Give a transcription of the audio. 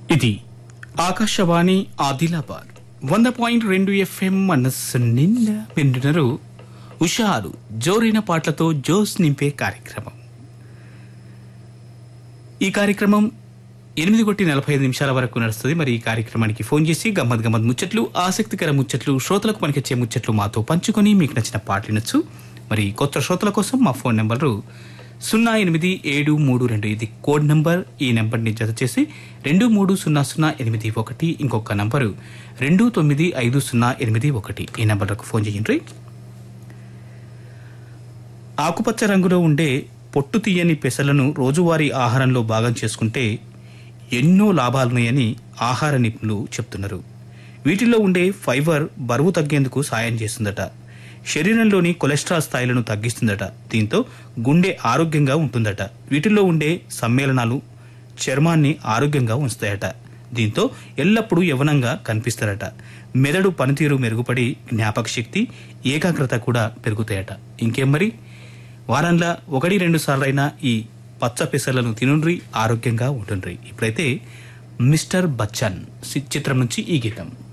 ఇది ఆకాశవాణి ఆదిలాబాద్ వంద పాయింట్ రెండు ఎఫ్ఎం మనస్సు నిండా వింటున్నారు ఉషారు జోరైన పాటలతో జోస్ నింపే కార్యక్రమం ఈ కార్యక్రమం ఎనిమిది కొట్టి నలభై ఐదు నిమిషాల వరకు నడుస్తుంది మరి ఈ కార్యక్రమానికి ఫోన్ చేసి గమ్మత్ గమ్మత్ ముచ్చట్లు ఆసక్తికర ముచ్చట్లు శ్రోతలకు పనికొచ్చే ముచ్చట్లు మాతో పంచుకొని మీకు నచ్చిన పాటలు వినొచ్చు మరి కొత్త శ్రోతల కోసం మా ఫోన్ నెంబరు సున్నా ఎనిమిది ఏడు మూడు రెండు ఇది కోడ్ నెంబర్ ఈ నెంబర్ని జత చేసి రెండు మూడు సున్నా సున్నా ఎనిమిది ఒకటి ఇంకొక నంబరు రెండు తొమ్మిది ఐదు సున్నా ఎనిమిది ఒకటి ఈ నెంబర్లకు ఫోన్ చేయండి ఆకుపచ్చ రంగులో ఉండే పొట్టు తీయని పెసలను రోజువారీ ఆహారంలో భాగం చేసుకుంటే ఎన్నో లాభాలున్నాయని ఆహార నిపుణులు చెప్తున్నారు వీటిలో ఉండే ఫైబర్ బరువు తగ్గేందుకు సాయం చేస్తుందట శరీరంలోని కొలెస్ట్రాల్ స్థాయిలను తగ్గిస్తుందట దీంతో గుండె ఆరోగ్యంగా ఉంటుందట వీటిలో ఉండే సమ్మేళనాలు చర్మాన్ని ఆరోగ్యంగా ఉంచుతాయట దీంతో ఎల్లప్పుడూ యవనంగా కనిపిస్తారట మెదడు పనితీరు మెరుగుపడి జ్ఞాపక శక్తి ఏకాగ్రత కూడా పెరుగుతాయట ఇంకేం మరి వారంలో ఒకటి రెండు సార్లైనా ఈ పచ్చ పెసర్లను తినుండ్రి ఆరోగ్యంగా ఉంటుండ్రి ఇప్పుడైతే మిస్టర్ బచ్చన్ సి- చిత్రం నుంచి ఈ గీతం